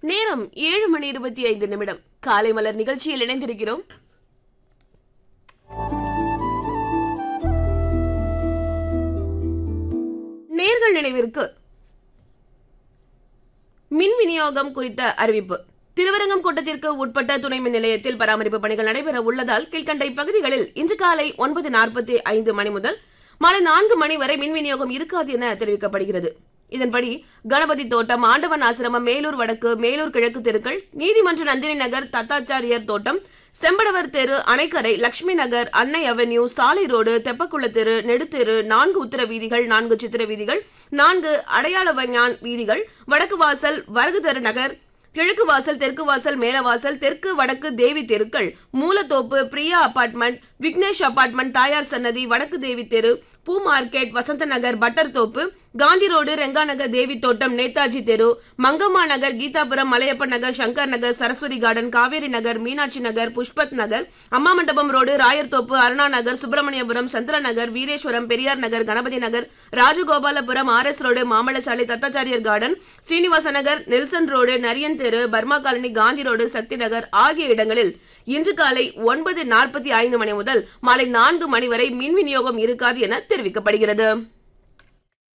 நேரம் ஏழு மணி இருபத்தி ஐந்து நிமிடம் காலை மலர் நிகழ்ச்சியில் இணைந்திருக்கிறோம் நேர்கள் நினைவிற்கு மின் விநியோகம் குறித்த அறிவிப்பு திருவரங்கம் கூட்டத்திற்கு உட்பட்ட துணை மின் நிலையத்தில் பராமரிப்பு பணிகள் நடைபெற உள்ளதால் கீழ்கண்ட இப்பகுதிகளில் இன்று காலை ஒன்பது நாற்பத்தி ஐந்து மணி முதல் மாலை நான்கு மணி வரை மின் விநியோகம் இருக்காது என தெரிவிக்கப்படுகிறது இதன்படி கணபதி தோட்டம் ஆண்டவன் ஆசிரமம் மேலூர் வடக்கு மேலூர் கிழக்கு தெருக்கள் நீதிமன்ற நந்தினி நகர் தத்தாச்சாரியர் தோட்டம் செம்படவர் தெரு அணைக்கரை லட்சுமி நகர் அன்னை அவென்யூ சாலை ரோடு தெப்பக்குள தெரு நெடுத்தெரு நான்கு உத்தர வீதிகள் நான்கு சித்திர வீதிகள் நான்கு அடையாள வஞ்ஞான் வீதிகள் வடக்கு வாசல் வரகுதரு நகர் கிழக்கு வாசல் தெற்கு வாசல் மேலவாசல் தெற்கு வடக்கு தேவி தெருக்கள் மூலத்தோப்பு பிரியா அபார்ட்மெண்ட் விக்னேஷ் அபார்ட்மெண்ட் தாயார் சன்னதி வடக்கு தேவி தெரு பூ மார்க்கெட் வசந்த நகர் பட்டர் தோப்பு காந்தி ரோடு ரெங்கா நகர் தேவி தோட்டம் நேதாஜி தெரு Mangamma Nagar Geethapuram Malayappan Nagar Shankar Nagar Saraswathi garden Kaveri Nagar Meenakshi Nagar Pushpa Nagar Amma Mandapam road Rayarthoppu Aruna Nagar Subramaniapuram Chandra Nagar Veereswaram Periyar Nagar Ganapathi Nagar Rajagopalapuram R S road Mamallasalai Thathachariyar garden Srinivasa Nagar Nelson road Nariyan தெரு Burma colony Gandhi road Sakthi Nagar ஆகிய இடங்களில் இன்று காலை ஒன்பது நாற்பத்தி ஐந்து மணி முதல் மாலை நான்கு மணி வரை மின் விநியோகம் இருக்காது என தெரிவிக்கப்படுகிறது